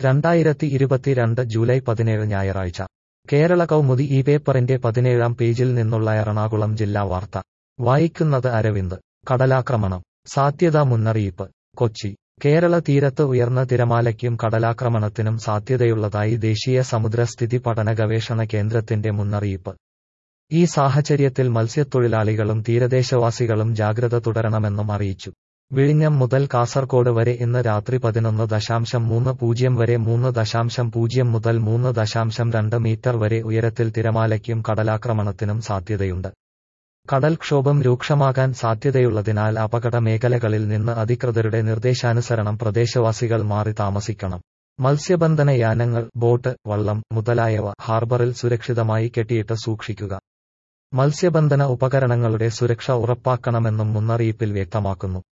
രണ്ടായിരത്തി ഇരുപത്തിരണ്ട് ജൂലൈ പതിനേഴ് ഞായറാഴ്ച കേരള കൗമുദി ഈ പേപ്പറിന്റെ പതിനേഴാം പേജിൽ നിന്നുള്ള എറണാകുളം ജില്ലാ വാർത്ത വായിക്കുന്നത് അരവിന്ദ് കടലാക്രമണം സാധ്യതാ മുന്നറിയിപ്പ് കൊച്ചി കേരള തീരത്ത് ഉയർന്ന തിരമാലയ്ക്കും കടലാക്രമണത്തിനും സാധ്യതയുള്ളതായി ദേശീയ സമുദ്രസ്ഥിതി പഠന ഗവേഷണ കേന്ദ്രത്തിന്റെ മുന്നറിയിപ്പ് ഈ സാഹചര്യത്തിൽ മത്സ്യത്തൊഴിലാളികളും തീരദേശവാസികളും ജാഗ്രത തുടരണമെന്നും അറിയിച്ചു വിഴിഞ്ഞം മുതൽ കാസർകോട് വരെ ഇന്ന് രാത്രി പതിനൊന്ന് ദശാംശം മൂന്ന് പൂജ്യം വരെ മൂന്ന് ദശാംശം പൂജ്യം മുതൽ മൂന്ന് ദശാംശം രണ്ട് മീറ്റർ വരെ ഉയരത്തിൽ തിരമാലയ്ക്കും കടലാക്രമണത്തിനും സാധ്യതയുണ്ട് കടൽക്ഷോഭം രൂക്ഷമാകാൻ സാധ്യതയുള്ളതിനാൽ അപകട മേഖലകളിൽ നിന്ന് അധികൃതരുടെ നിർദ്ദേശാനുസരണം പ്രദേശവാസികൾ മാറി താമസിക്കണം മത്സ്യബന്ധന യാനങ്ങൾ ബോട്ട് വള്ളം മുതലായവ ഹാർബറിൽ സുരക്ഷിതമായി കെട്ടിയിട്ട് സൂക്ഷിക്കുക മത്സ്യബന്ധന ഉപകരണങ്ങളുടെ സുരക്ഷ ഉറപ്പാക്കണമെന്നും മുന്നറിയിപ്പിൽ വ്യക്തമാക്കുന്നു